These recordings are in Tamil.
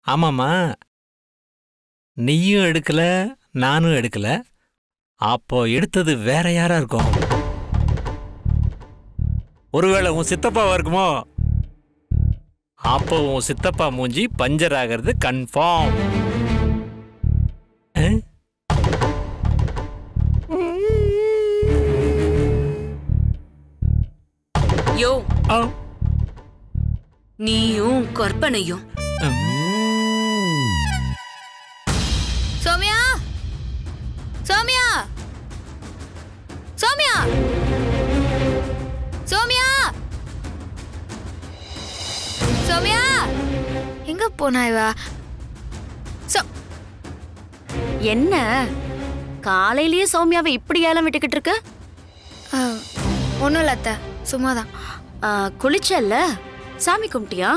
ஆமாம்மா நீயும் எடுக்கல நானும் எடுக்கல அப்போ எடுத்தது வேற யாரா இருக்கும் ஒருவேளை உன் சித்தப்பாவா இருக்குமோ அப்போ உன் சித்தப்பா மூஞ்சி பஞ்சர் ஆகிறது கன்ஃபார்ம் யோ நீயும் கற்பனையும் சௌமியா சௌமியா சௌமியா சௌமியா சௌமியா எங்க போனா இவ சௌ- என்ன காலையிலேயே சௌமியாவை இப்படி ஏலம் விட்டுக்கிட்டு இருக்க ஆ, ஒண்ணும் இல்ல அத்தை சும்மாதான் ஆ, குளிச்சல்ல சாமி கும்பிட்டியா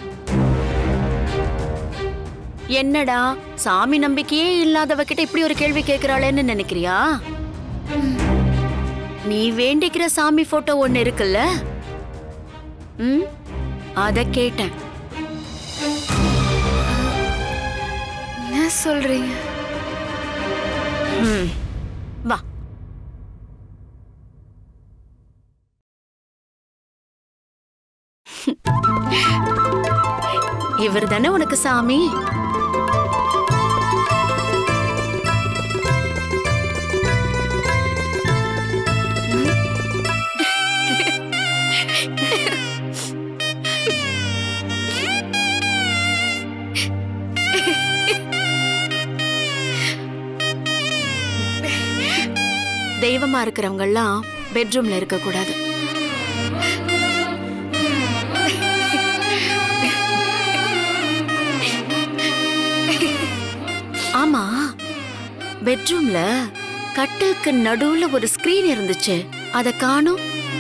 என்னடா சாமி நம்பிக்கையே இல்லாதவகிட்ட இப்படி ஒரு கேள்வி கேட்கிறாளேன்னு நினைக்கிறியா நீ வேண்டிக்கிற சாமி போட்டோ ஒண்ணு இருக்குல்ல ம் அத கேட்டேன் என்ன சொல்றீங்க ம், வா இவர் தானே உனக்கு சாமி தெய்வமா இருக்கிறவங்கெல்லாம் பெட்ரூம்ல இருக்க கூடாது ஆமா பெட்ரூம்ல கட்டிலுக்கு நடுவுல ஒரு ஸ்கிரீன் இருந்துச்சு அத காணும்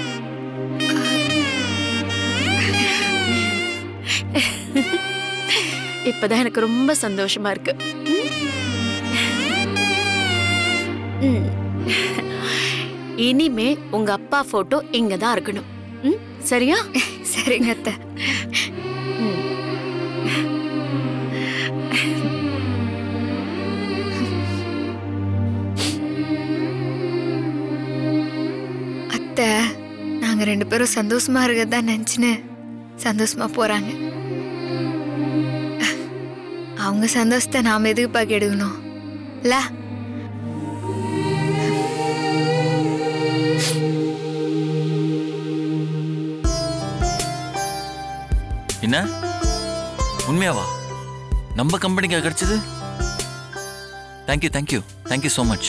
இப்பதான் எனக்கு ரொம்ப சந்தோஷமா இருக்கு ம். இனிமே உங்க அப்பா போட்டோ இங்க தான் இருக்கணும் ம், சரியா சரிங்க அத்தை ம். அத்தை நாங்க ரெண்டு பேரும் சந்தோஷமா இருக்கறதா நினைச்சுன்னு சந்தோஷமா போறாங்க அவங்க சந்தோஷத்தை நாம எதுக்கு பார்க்க எடுக்கணும் இல்ல என்ன உண்மையாவா நம்ம கம்பெனிக்கு கிடைச்சது thank you thank you thank you so much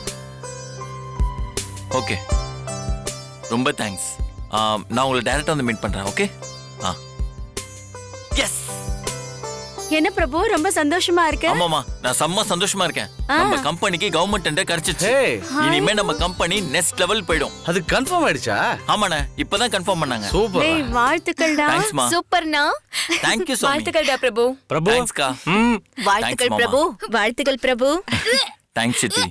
okay ரொம்ப தேங்க்ஸ் நான் உங்களை டைரக்டாக வந்து மீட் பண்ணுறேன் ஓகே ஆ எஸ் என்ன பிரபு ரொம்ப சந்தோஷமா இருக்க ஆமாமா நான் செம்ம சந்தோஷமா இருக்கேன் நம்ம கம்பெனிக்கு கவர்மெண்ட் டெண்டர் கிடைச்சிச்சு ஏய் இனிமே நம்ம கம்பெனி நெக்ஸ்ட் லெவல் போயிடும் அது கன்ஃபார்ம் ஆயிடுச்சா ஆமாண்ணே இப்பதான் கன்ஃபார்ம் பண்ணாங்க சூப்பர் டேய் வாழ்த்துக்கள்டா தேங்க்ஸ்மா சூப்பர்னா தேங்க்யூ ஸோ மச் வாழ்த்துக்கள்டா பிரபு பிரபு தேங்க்ஸ்க்கா ம் வாழ்த்துக்கள் மாமா. பிரபு வாழ்த்துக்கள் பிரபு தேங்க்ஸ் சித்தி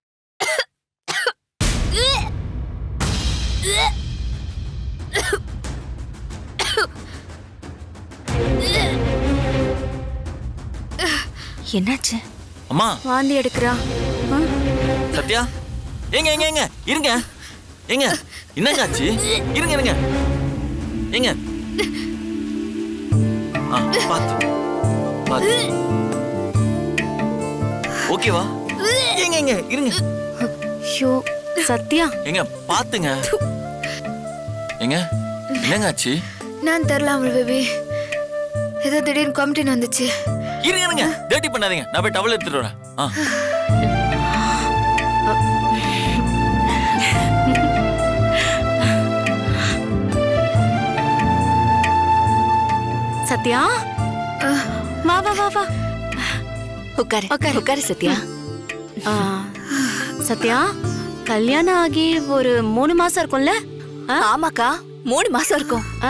என்னாச்சு அம்மா வாந்தி எடுக்கிறா ஆ? சத்யா ஏங்க ஏங்க ஏங்க இருங்க ஏங்க என்னங்க ஆச்சு இருங்க இருங்க ஏங்க ஆ பாத்து பாத்து ஓகேவா ஏங்க ஏங்க இருங்க ஐயோ சத்யா ஏங்க பாத்துங்க ஏங்க என்னங்க ஆச்சு நான் தரலாம் பேபி ஏதோ திடீர்னு கமிட்டின்னு வந்துச்சு இருங்க இருங்க டேட்டி பண்ணாதீங்க நான் போய் டவல் எடுத்துட்டு வரேன் ஆ சத்யா வா வா வா வா உட்காரு உட்காரு. உட்காரு சத்யா ஆ, சத்யா கல்யாணம் ஆகி ஒரு மூணு மாசம் இருக்கும்ல ஆ? ஆமாக்கா மூணு மாசம் இருக்கும் ஆ?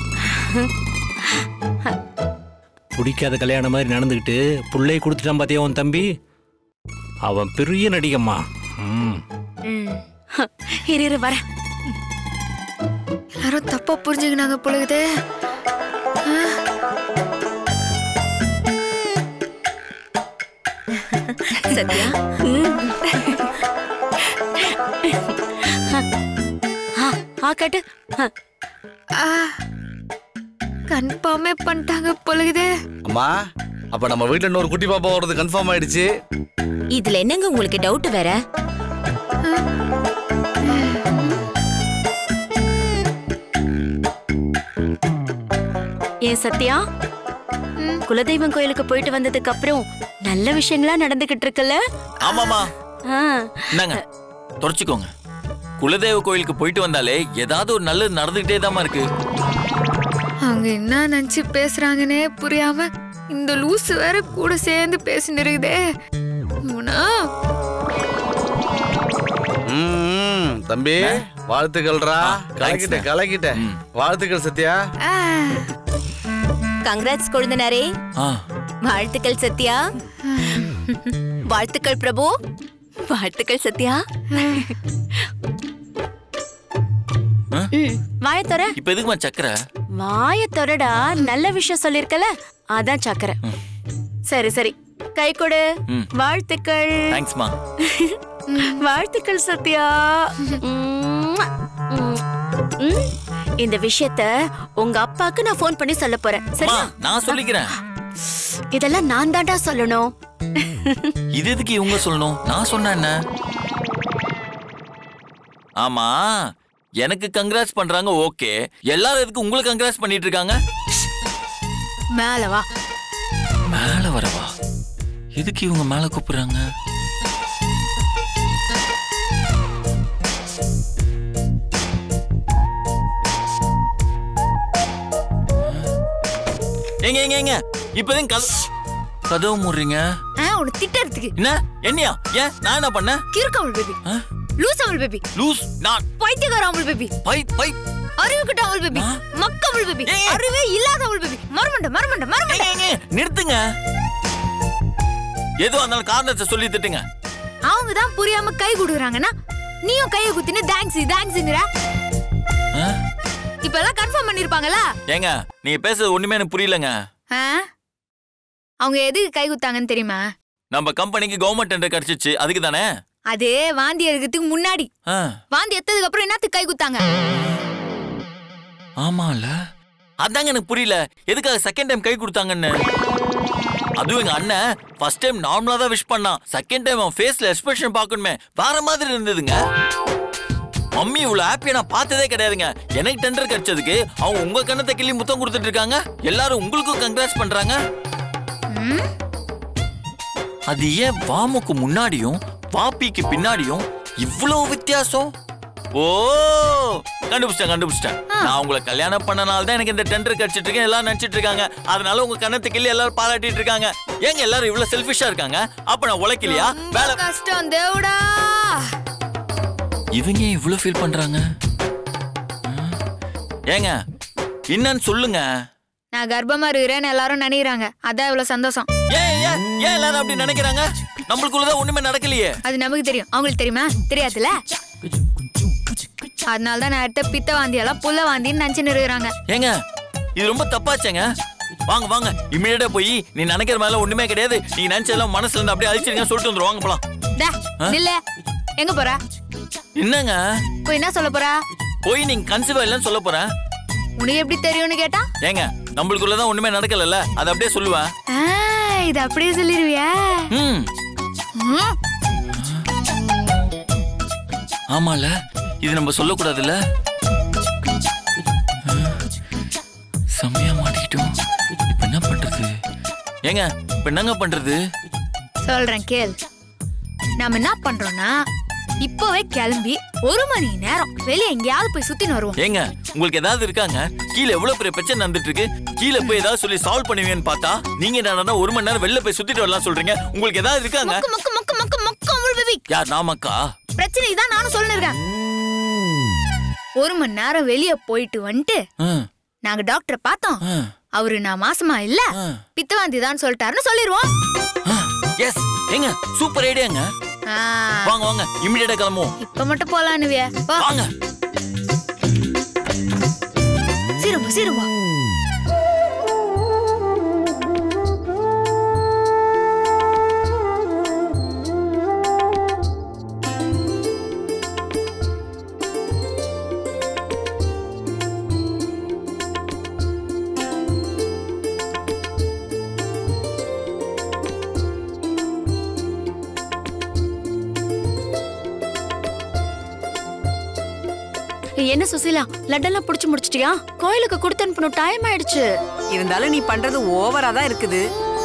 பிடிக்காத கல்யாணம் மாதிரி நடந்துக்கிட்டு புள்ளைய கொடுத்துட்டான் பாத்தியா உன் தம்பி அவன் பெரிய நடிகம்மா ம் இரு இரு வரேன் எல்லாரும் தப்பா புரிஞ்சுக்கினாங்க பொழுது சத்யா ஆ, ஆ கட்டு ஆ, கன்ஃபார்மே பண்ணிட்டாங்க பொழுகுதே அம்மா அப்ப நம்ம வீட்ல இன்னொரு குட்டி பாப்பா வர்றது கன்ஃபார்ம் ஆயிடுச்சு இதுல என்னங்க உங்களுக்கு டவுட் வேற ஏன் சத்யா குலதெய்வம் கோயிலுக்கு போயிட்டு வந்ததுக்கு அப்புறம் நல்ல விஷயங்களா நடந்துகிட்டு இருக்குல்ல ஆமாமா ஆ, இந்தாங்க தொடச்சுக்கோங்க குலதெய்வ கோயிலுக்கு போயிட்டு வந்தாலே ஏதாவது ஒரு நல்லது நடந்துகிட்டே தாமா இருக்கு அவங்க என்ன நினைச்சு பேசுறாங்கன்னே புரியாம இந்த லூசு வேற கூட சேர்ந்து பேசிட்டு இருக்குதே இவனா? ம், தம்பி வாழ்த்துக்கள்ரா கலக்கிட்ட thanks, கலக்கிட்ட ம். வாழ்த்துக்கள் சத்யா ஆ, கங்க்ராட்ஸ் கொழுந்தனாரே ஆ வாழ்த்துக்கள் சத்யா வாழ்த்துக்கள் பிரபு வாழ்த்துக்கள் சத்யா ம், வாயை தொற இப்ப எதுக்குமா சக்கரை வாயை தொறடா நல்ல விஷயம் சொல்லிருக்கல அதான் சக்கரை சரி சரி கை கொடு ம். வாழ்த்துக்கள் தேங்க்ஸ்மா வாழ்த்துக்கள் சத்யா உம்மா. உம். உம். இந்த விஷயத்த உங்க அப்பாக்கு நான் ஃபோன் பண்ணி சொல்ல போறேன் அம்மா சரியா நான் சொல்லிக்கிறேன் இதெல்லாம் நான் தான்டா சொல்லணும் இது எதுக்கு இவங்க சொல்லணும் நான் சொன்னேன் என்ன ஆமா எனக்கு கங்க்ராட்ஸ் பண்றாங்க ஓகே எல்லாரும் எதுக்கு உங்களுக்கு கங்க்ராட்ஸ் பண்ணிட்டு இருக்காங்க மேல வா மேல வரவா எதுக்கு இவங்க மேல கூப்பிடுறாங்க ஏங்க ஏங்க ஏங்க இப்பதான் கத கதவு மூடுறீங்க ஆ, உன்னை திட்டறதுக்கு என்ன என்னையா ஏன் நான் என்ன பண்ணேன் கிறுக்கவள் பேபி ஆ? லூஸ் அவள் பேபி லூஸ் நான் பைத்தியக்கார அவள் பேபி பை பை அறிவு கிட்ட அவள் பேபி ஆ? மக்கவள் பேபி ஏய். அறிவே இல்லாத அவள் பேபி மரமண்ட மரமண்ட மரமண்ட ஏங்க, ஏங்க, நிறுத்துங்க எதுவும் இருந்தாலும் காரணத்தை சொல்லி திட்டுங்க அவங்க தான் புரியாம கை கொடுக்குறாங்கன்னா நீயும் கையை குத்தின்னு தேங்க்ஸ் தேங்க்ஸ்ங்கிற ஆ? இப்ப எல்லாம் கன்ஃபார்ம் பண்ணிருப்பாங்கல்ல ஏங்க நீங்க பேசுறது ஒண்ணுமே எனக்கு புரியலங்க ஆ? அவங்க எதுக்கு கை குத்தாங்கன்னு தெரியுமா நம்ம கம்பெனிக்கு கவர்மெண்ட் டெண்டர் கிடைச்சிச்சு அதுக்கு தானே அது வாந்தி எடுக்கிறதுக்கு முன்னாடி வாந்தி எடுத்ததுக்கு அப்புறம் என்னத்துக்கு கை குத்தாங்க ஆமால அதாங்க எனக்கு புரியல எதுக்காக செகண்ட் டைம் கை கொடுத்தாங்கன்னு அதுவும் எங்க அண்ணன் ஃபர்ஸ்ட் டைம் நார்மலா தான் விஷ் பண்ணான் செகண்ட் டைம் அவன் ஃபேஸ்ல எக்ஸ்பிரஷன் பார்க்கணுமே வேற மாதிரி இருந்ததுங்க மம்மி இவ்வளவு ஹாப்பியா நான் பார்த்ததே கிடையாதுங்க எனக்கு டெண்டர் கிடைச்சதுக்கு அவங்க உங்க கண்ணத்தை கிள்ளி முத்தம் கொடுத்துட்டு இருக்காங்க எல்லாரும் உங்களுக்கும் கங்க்ராட்ஸ் பண்றாங்க அது ஏன் வாமுக்கு முன்னாடியும் வாப்பிக்கு பின்னாடியும் இவ்வளவு வித்தியாசம் ஓ கண்டுபிடிச்சிட்டேன் கண்டுபிடிச்சிட்டேன் நான் உங்களை கல்யாணம் பண்ணனால தான் எனக்கு இந்த டெண்டர் கிடைச்சிட்டு இருக்கேன் எல்லாரும் நினைச்சிட்டு இருக்காங்க அதனால உங்க கண்ணத்தை கிள்ளி எல்லாரும் பாராட்டிட்டு இருக்காங்க ஏங்க எல்லாரும் இவ்வளவு செல்ஃபிஷா இருக்காங்க அப்ப நான் உழைக்கலையா வேலை ரொம்ப கஷ்டம் தேவடா இவங்க ஏன் இவ்வளவு ஃபீல் பண்றாங்க ம். ஏங்க என்னன்னு சொல்லுங்க நான் கர்ப்பமா இருக்கிறேன்னு எல்லாரும் நினைக்கிறாங்க அதான் இவ்வளவு சந்தோஷம் ஏன் ஏன் ஏன் எல்லாரும் அப்படி நினைக்கிறாங்க நம்மளுக்குள்ளதான் ஒண்ணுமே நடக்கலையே அது நமக்கு தெரியும் அவங்களுக்கு தெரியுமா தெரியாதுல்ல அதனால தான் நான் எடுத்த பித்த வாந்தி எல்லாம் புல்ல வாந்தின்னு நினைச்சுன்னு இருக்கிறாங்க ஏங்க இது ரொம்ப தப்பாச்சேங்க வாங்க வாங்க இமீடியட்டா போய் நீ நினைக்கிற மாதிரி ஒண்ணுமே கிடையாது நீ நினைச்சதெல்லாம் மனசுல இருந்து அப்படியே அழிச்சிருங்க சொல்லிட்டு வந்துரும் வாங்க போலாம் டே நில்ல எங்க போற என்னங்க போய் என்ன சொல்ல போற போய் நீங்க கன்சீவ் இல்லைன்னு சொல்ல போறேன் உனக்கு எப்படி தெரியும்னு கேட்டா ஏங்க நம்மளுக்குள்ளதான் ஒண்ணுமே நடக்கலல்ல அதை அப்படியே சொல்லுவேன் ஆ, இது அப்படியே சொல்லிருவியா ம் ம், ஆமால இது நம்ம சொல்லக்கூடாதுல்ல செம்மையா மாட்டிக்கிட்டோம் இப்ப என்ன பண்றது ஏங்க இப்ப என்னங்க பண்றது சொல்றேன் கேள் நாம என்ன பண்றோம்னா இப்பவே கிளம்பி ஒரு மணி நேரம் வெளியே எங்கேயாவது போய் சுத்தின்னு வருவோம் ஏங்க உங்களுக்கு ஏதாவது இருக்காங்க கீழே எவ்வளவு பெரிய பிரச்சனை நடந்துட்டு இருக்கு கீழே போய் ஏதாவது சொல்லி சால்வ் பண்ணுவீங்கன்னு பார்த்தா நீங்க என்னன்னா ஒரு மணி நேரம் வெளில போய் சுத்திட்டு வரலாம் சொல்றீங்க உங்களுக்கு ஏதாவது இருக்காங்க மக்கு மக்கு மக்கு மக்கு மக்கு அமுல் பேபி யார் நாமக்கா பிரச்சனை இதான் நானும் சொல்லிருக்கேன் ஒரு மணி நேரம் வெளியே போயிட்டு வந்துட்டு ம், நாங்க டாக்டரை பார்த்தோம் ம், அவரு நான் மாசமா இல்ல ம். பித்தவாந்தி தான் சொல்லிட்டாருன்னு சொல்லிடுவோம் எஸ் ஏங்க சூப்பர் ஐடியாங்க ஆ, வாங்க வாங்க இமிடியேட்டா கிளம்புவோம் இப்ப மட்டும் போலான்னுவிய வா வாங்க சீரம் வா, சீரம் வா என்ன சுசீலா லட்டெல்லாம் புடிச்சு முடிச்சிட்டியா கோயிலுக்கு கொடுத்து அனுப்பணும் டைம் ஆயிடுச்சு இருந்தாலும் நீ பண்றது ஓவரா தான் இருக்குது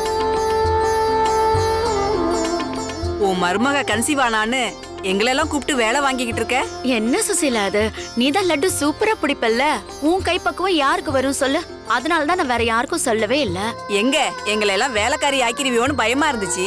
உன் மருமக கன்சீவ் ஆனான்னு எங்களெல்லாம் கூப்பிட்டு வேலை வாங்கிக்கிட்டு இருக்க என்ன சுசீலா அது நீதான் லட்டு சூப்பரா பிடிப்பல்ல உன் கைப்பக்குவம் யாருக்கு வரும் சொல்லு அதனால தான் நான் வேற யாருக்கும் சொல்லவே இல்ல எங்க எங்களை எல்லாம் வேலைக்காரி ஆக்கிருவியோன்னு பயமா இருந்துச்சு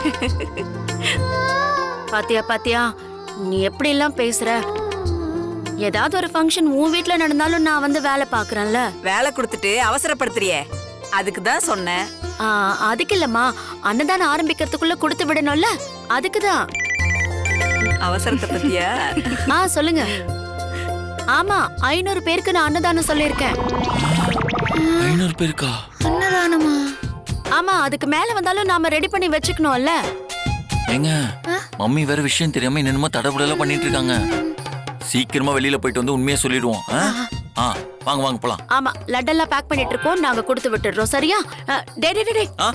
பாத்தியா பாத்தியா நீ எப்படி எல்லாம் பேசுற ஏதாவது ஒரு ஃபங்க்ஷன் உன் வீட்ல நடந்தாலும் நான் வந்து வேலை பாக்குறேன்ல வேலை கொடுத்துட்டு அவசரப்படுத்துறியே அதுக்கு தான் சொன்னேன் ஆ, அதுக்கு இல்லம்மா அன்னதானம் ஆரம்பிக்கிறதுக்குள்ள கொடுத்து விடணும்ல அதுக்குதான் அவசரத்தை பத்தியா ஆ சொல்லுங்க ஆமா ஐநூறு பேருக்கு நான் அன்னதானம் சொல்லியிருக்கேன் ஐநூறு பேருக்கா அன்னதானமா ஆமா அதுக்கு மேல வந்தாலும் நாம ரெடி பண்ணி வச்சுக்கணும்ல ஏங்க மம்மி வேற விஷயம் தெரியாம என்னென்னமோ தடபுடலாம் பண்ணிட்டு இருக்காங்க சீக்கிரமா வெளியில போயிட்டு வந்து உண்மையா சொல்லிடுவோம் ஆ? ஆ வாங்க வாங்க போலாம் ஆமா லட்டெல்லாம் பேக் பண்ணிட்டு இருக்கோம் நாங்க கொடுத்து விட்டுடுறோம் சரியா அ, டே டே, டே, டே. ஆ?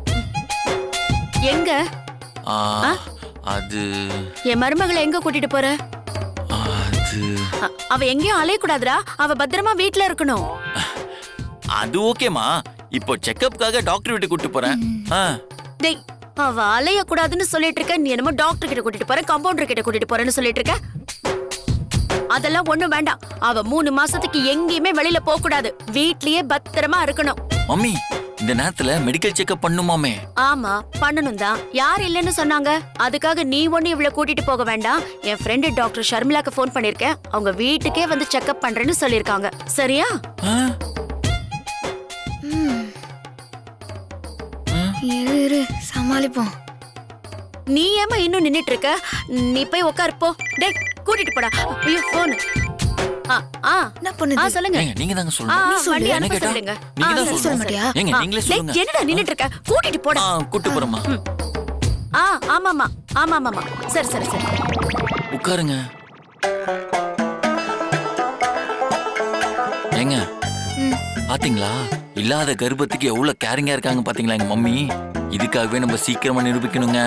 எங்க ஆ, அது என் மருமகளை எங்க கூட்டிட்டு போற அது அ, அவ எங்கேயும் அலையக்கூடாதுடா அவ பத்திரமா வீட்ல இருக்கணும் அது ஓகேமா இப்போ செக்கப்காக டாக்டர் வீட்டுக்கு கூட்டு போறேன் ஆ, டேய் அவ அலைய கூடாதுன்னு சொல்லிட்டு இருக்க நீ என்னமோ டாக்டர் கிட்ட கூட்டிட்டு போற கம்பவுண்டர் கிட்ட கூட்டிட்டு போறேன்னு சொல்லிட்டு இருக்க அதெல்லாம் ஒண்ணும் வேண்டாம் அவ மூணு மாசத்துக்கு எங்கேயுமே வெளியில போக கூடாது வீட்லயே பத்திரமா இருக்கணும் மம்மி இந்த நேரத்துல மெடிக்கல் செக்கப் பண்ணுமாமே ஆமா பண்ணணும் தான் யார் இல்லைன்னு சொன்னாங்க அதுக்காக நீ ஒண்ணு இவ்வளவு கூட்டிட்டு போக வேண்டாம் என் ஃப்ரெண்டு டாக்டர் ஷர்மிளாக்கு ஃபோன் பண்ணிருக்கேன் அவங்க வீட்டுக்கே வந்து செக்அப் பண்றேன்னு சொல்லிருக்காங்க சரியா ஆ? இரு இரு சமாளிப்போம் நீ ஏமா இன்னும் நின்னுட்டு இருக்க நீ போய் உட்காரு போ டேய் கூட்டிட்டு போடா ஐயோ போன் ஆ ஆ என்ன ஆ பண்ணுது சொல்லுங்க ஏங்க நீங்க தாங்க ஆ, சொல்லணும் வண்டி என்ன அனுப்ப கேட்டா சொல்லுங்க நீங்க ஆ, தான் சரி, சொல்ல சொல்லணும் மாட்டியா ஏங்க ஆ, நீங்களே டேய், சொல்லுங்க என்னடா நின்னுட்டு இருக்க கூட்டிட்டு போடா ஆ கூட்டு போறோமா ஆ ஆமாமா ஆமாமாமா சரி சரி சரி உட்காருங்க ஏங்க பாத்தீங்களா இல்லாத கர்ப்பத்துக்கு எவ்வளவு கேரிங்கா இருக்காங்க பாத்தீங்களா எங்க மம்மி இதுக்காகவே நம்ம சீக்கிரமா நிரூபிக்கணுங்க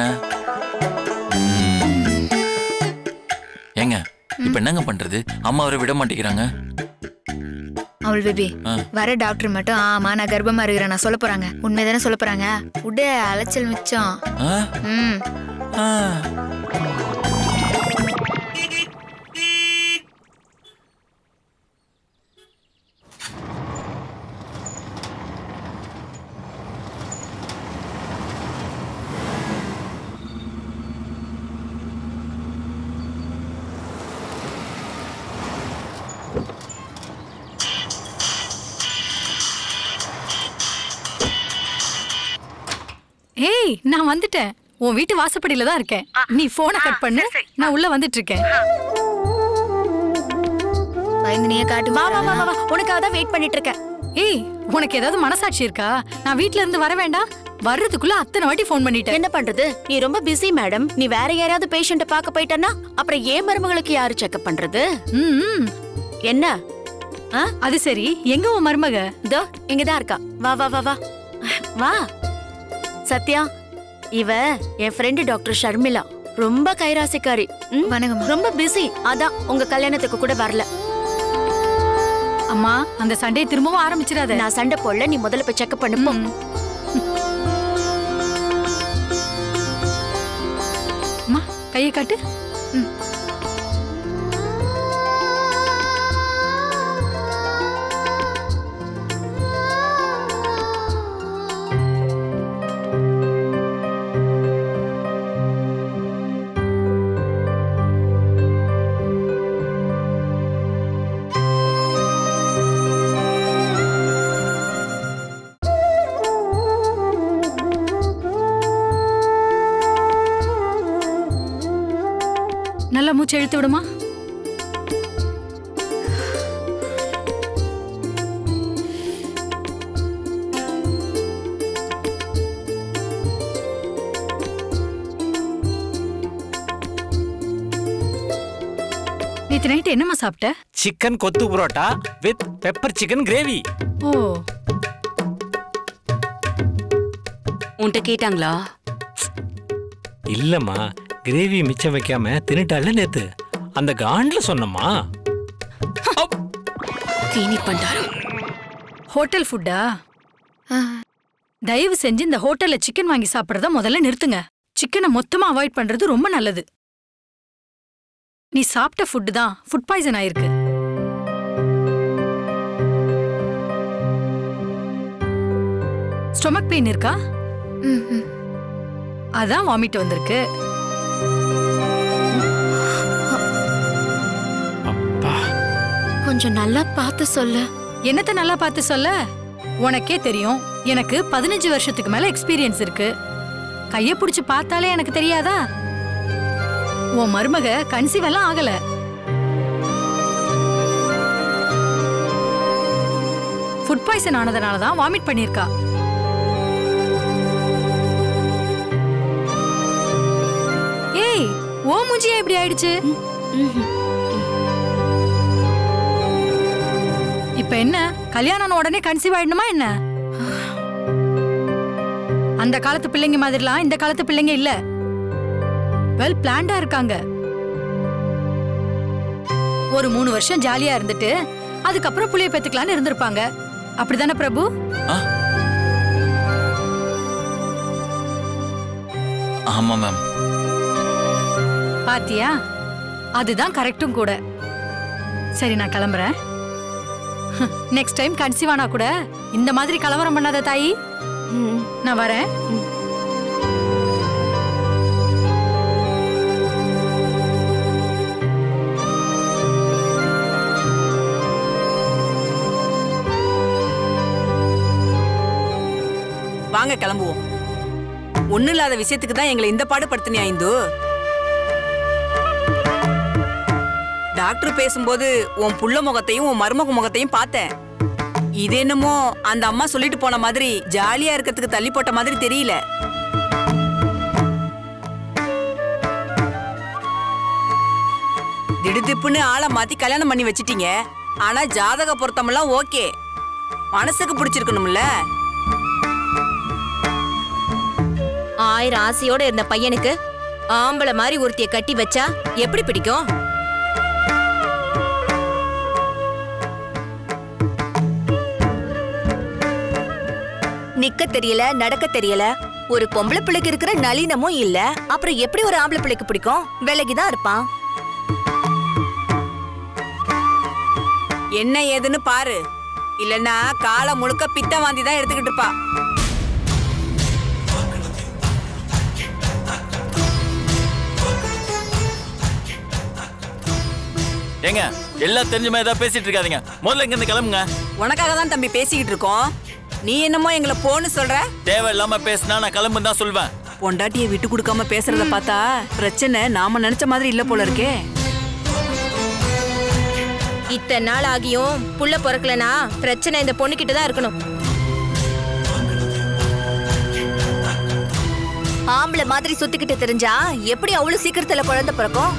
ம். ஏங்க இப்ப என்னங்க பண்றது அம்மா அவரை விட மாட்டேங்கிறாங்க அவள் பேபி ஆ. வர டாக்டர் மட்டும் ஆமா நான் கர்ப்பமா இருக்கிறேன் நான் சொல்ல போறாங்க உண்மைதானே சொல்ல போறாங்க உடே அலைச்சல் மிச்சம் ஆ? ம் ஆ. ஏய் நான் வந்துட்டேன் உன் வீட்டு வாசப்படியில தான் இருக்கேன் நீ போனை கட் பண்ணு நான் உள்ள வந்துட்டு இருக்கேன் பயந்து நீயே காட்டு வா வா வா வா, வா உனக்காக தான் வெயிட் பண்ணிட்டு இருக்கேன் ஏய் உனக்கு ஏதாவது மனசாட்சி இருக்கா நான் வீட்ல இருந்து வர வேண்டாம் வர்றதுக்குள்ள அத்தனை வாட்டி ஃபோன் பண்ணிட்டேன் என்ன பண்றது நீ ரொம்ப பிஸி மேடம் நீ வேற யாராவது பேஷண்ட பார்க்க போயிட்டனா அப்புறம் ஏன் மருமகளுக்கு யாரு செக்அப் பண்றது ம், ம். என்ன ஆ அது சரி எங்க உன் மருமக இதோ இங்கதான் இருக்கா வா வா வா வா வா சத்யா இவ என் ஃப்ரெண்டு டாக்டர் ஷர்மிளா ரொம்ப கைராசிக்காரி ம், வணக்கம்மா ரொம்ப பிஸி அதான் உங்க கல்யாணத்துக்கு கூட வரல அம்மா அந்த சண்டையை திரும்பவும் ஆரம்பிச்சிடாத நான் சண்டை போடல நீ முதல்ல போய் செக்அப் பண்ணு போ. ம். அம்மா கையை காட்டு நல்லா மூச்சு இழுத்து விடுமா நேத்து நைட்டு என்னம்மா சாப்பிட்ட chicken kothu parotta with pepper chicken gravy ஓ உன்கிட்ட கேட்டாங்களா இல்லம்மா கிரேவி மிச்சம் வைக்காம தின்னுட்டால நேத்து அந்த காண்ட்ல சொன்னம்மா தீனி பண்டாரம் ஹோட்டல் ஃபுட்டா தயவு செஞ்சு இந்த ஹோட்டல்ல சிக்கன் வாங்கி சாப்பிடுறத முதல்ல நிறுத்துங்க சிக்கனை மொத்தமா அவாய்ட் பண்றது ரொம்ப நல்லது நீ சாப்பிட்ட ஃபுட்டு தான் ஃபுட் பாய்சன் ஆயிருக்கு ஸ்டொமக் பெயின் இருக்கா ம்ஹும். அதான் வாமிட் வந்திருக்கு அப்பா கொஞ்சம் நல்லா பார்த்து சொல்லு என்னத்த நல்லா பார்த்து சொல்ல உனக்கே தெரியும் எனக்கு பதினஞ்சு வருஷத்துக்கு மேல எக்ஸ்பீரியன்ஸ் இருக்கு கைய புடிச்சு பார்த்தாலே எனக்கு தெரியாதா உன் மருமக கன்சீவ் எல்லாம் ஆகல ஃபுட் பாய்சன் ஆனதுனால தான் வாமிட் பண்ணிருக்கா ஏய் ஓ மூஞ்சியா இப்படி ஆயிடுச்சு இப்ப என்ன கல்யாணம் ஆன உடனே கன்சீவ் ஆயிடணுமா என்ன அந்த காலத்து பிள்ளைங்க மாதிரிலாம் இந்த காலத்து பிள்ளைங்க இல்ல வெல் பிளான்டா இருக்காங்க ஒரு மூணு வருஷம் ஜாலியா இருந்துட்டு அதுக்கப்புறம் புள்ளைய பெத்துக்கலாம்னு இருந்திருப்பாங்க அப்படிதானே பிரபு ஆமா மேம் பாத்தியா அதுதான் கரெக்டும் கூட சரி நான் கிளம்புறேன் நெக்ஸ்ட் டைம் கன்சீவ் ஆனா கூட இந்த மாதிரி கலவரம் பண்ணாத தாயி நான் வரேன் வாங்க கிளம்புவோம் ஒண்ணும் இல்லாத விஷயத்துக்கு தான் எங்களை இந்த பாடுபடுத்தினியா இந்து டாக்டர் பேசும்போது உன் புள்ள முகத்தையும் உன் மருமக முகத்தையும் பார்த்தேன் இது என்னமோ அந்த அம்மா சொல்லிட்டு போன மாதிரி ஜாலியா இருக்கிறதுக்கு தள்ளி போட்ட மாதிரி தெரியல திடுதிப்புன்னு ஆளை மாத்தி கல்யாணம் பண்ணி வச்சிட்டீங்க ஆனா ஜாதக பொருத்தமெல்லாம் ஓகே மனசுக்கு பிடிச்சிருக்கணும்ல ஆயிரம் ஆசையோட இருந்த பையனுக்கு ஆம்பளை மாதிரி ஒருத்திய கட்டி வச்சா எப்படி பிடிக்கும் நிக்க தெரியல நடக்க தெரியல ஒரு பொம்பளை பிள்ளைக்கு இருக்கிற நளினமும் இல்ல அப்புறம் எப்படி ஒரு ஆம்பளை பிள்ளைக்கு பிடிக்கும் விலகிதான் இருப்பான் என்ன ஏதுன்னு பாரு இல்லனா காலம் முழுக்க பித்த வாந்தி தான் எடுத்துக்கிட்டு இருப்பா ஏங்க எல்லாம் தெரிஞ்ச மாதிரி ஏதாவது பேசிட்டு இருக்காதீங்க முதல்ல இங்க இருந்து கிளம்புங்க உனக்காக தான் தம்பி பேசிக்கிட்டு இருக்கோம் நீ என்னமோ எங்களை போன்னு சொல்ற தேவையில்லாம பேசினா நான் கிளம்புன்னு தான் சொல்வேன் பொண்டாட்டிய விட்டு கொடுக்காம பேசுறத பார்த்தா பிரச்சனை நாம நினைச்ச மாதிரி இல்ல போல இருக்கே இத்தனை நாள் ஆகியும் புள்ள பிறக்கலனா பிரச்சனை இந்த பொண்ணுகிட்ட தான் இருக்கணும் ஆம்பளை மாதிரி சுத்திக்கிட்டு தெரிஞ்சா எப்படி அவ்வளவு சீக்கிரத்துல குழந்தை பிறக்கும்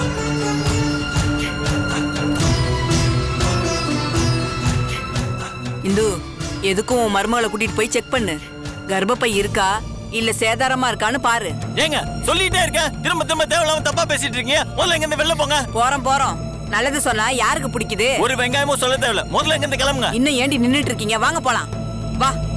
இந்து எதுக்கும் உன் மருமகளை கூட்டிட்டு போய் செக் பண்ணு கர்ப்பப்பை இருக்கா இல்ல சேதாரமா இருக்கான்னு பாரு ஏங்க சொல்லிட்டே இருக்கேன் திரும்ப திரும்ப தேவையில்லாம தப்பா பேசிட்டு இருக்கீங்க முதல்ல இங்க இருந்து வெளில போங்க போறோம் போறோம் நல்லது சொன்னா யாருக்கு பிடிக்குது ஒரு வெங்காயமும் சொல்ல தேவையில்ல முதல்ல இங்க இருந்து கிளம்புங்க இன்னும் ஏண்டி நின்னுட்டு இருக்கீங்க வாங்க போலாம் வா